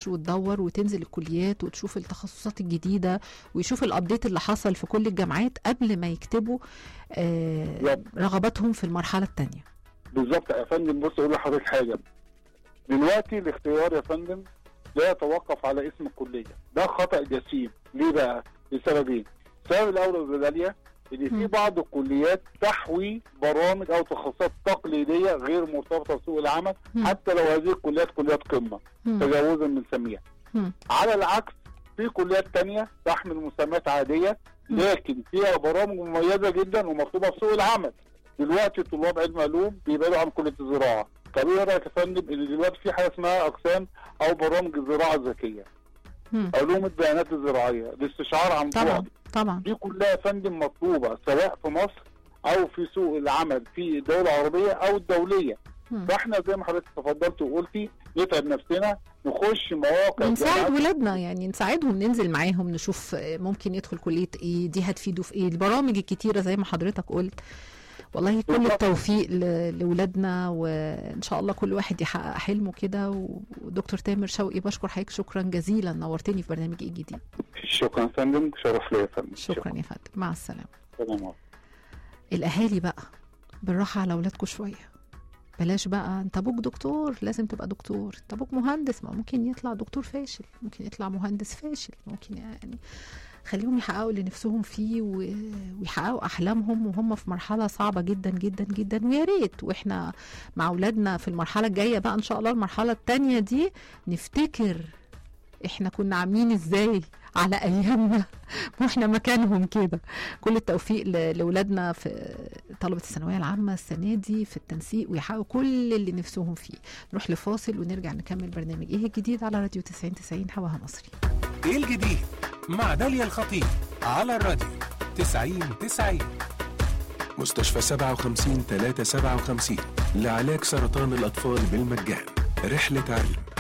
تخش وتدور وتنزل الكليات وتشوف التخصصات الجديده ويشوف الابديت اللي حصل في كل الجامعات قبل ما يكتبوا آه بالظبط. رغباتهم في المرحله الثانيه بالظبط يا فندم بص اقول لحضرتك حاجه دلوقتي الاختيار يا فندم لا يتوقف على اسم الكليه ده خطا جسيم ليه بقى؟ لسببين السبب الاول يا غاليه ان في مم. بعض الكليات تحوي برامج او تخصصات تقليديه غير مرتبطه بسوق العمل مم. حتى لو هذه الكليات كليات قمه مم. تجاوزا من سميها مم. على العكس في كليات تانية تحمل مسميات عادية مم. لكن فيها برامج مميزة جدا ومطلوبة في سوق العمل دلوقتي طلاب علم علوم بيبعدوا عن كلية الزراعة طب ايه رايك يا فندم ان دلوقتي في حاجه اسمها اقسام او برامج الزراعه الذكيه مم. علوم البيانات الزراعيه الاستشعار عن طبعا بعد طبعا دي كلها يا فندم مطلوبه سواء في مصر او في سوق العمل في الدوله العربيه او الدوليه مم. فاحنا زي ما حضرتك تفضلت وقلتي نتعب نفسنا نخش مواقع ونساعد الجامعات. ولادنا يعني نساعدهم ننزل معاهم نشوف آه، ممكن يدخل كليه ايه دي هتفيده في ايه البرامج الكتيره زي ما حضرتك قلت والله كل بالظبط. التوفيق ل- لولادنا وان شاء الله كل واحد يحقق حلمه كده و- ودكتور تامر شوقي بشكر حضرتك شكرا جزيلا نورتني في برنامج ايه جديد شكرا يا فندم شرف ليا يا فندم شكرا يا فندم مع السلامه شكرا الاهالي بقى بالراحه على اولادكم شويه بلاش بقى انت ابوك دكتور لازم تبقى دكتور انت ابوك مهندس ما ممكن يطلع دكتور فاشل ممكن يطلع مهندس فاشل ممكن يعني خليهم يحققوا اللي نفسهم فيه و- ويحققوا احلامهم وهم في مرحله صعبه جدا جدا جدا ويا ريت واحنا مع اولادنا في المرحله الجايه بقى ان شاء الله المرحله التانية دي نفتكر احنا كنا عاملين ازاي على ايامنا واحنا مكانهم كده كل التوفيق ل- لاولادنا في طلبه الثانويه العامه السنه دي في التنسيق ويحققوا كل اللي نفسهم فيه نروح لفاصل ونرجع نكمل برنامج ايه الجديد على راديو 90 90 هواها مصري ايه الجديد مع داليا الخطيب على الراديو 90 90 مستشفى 57 357 لعلاج سرطان الأطفال بالمجان رحلة علم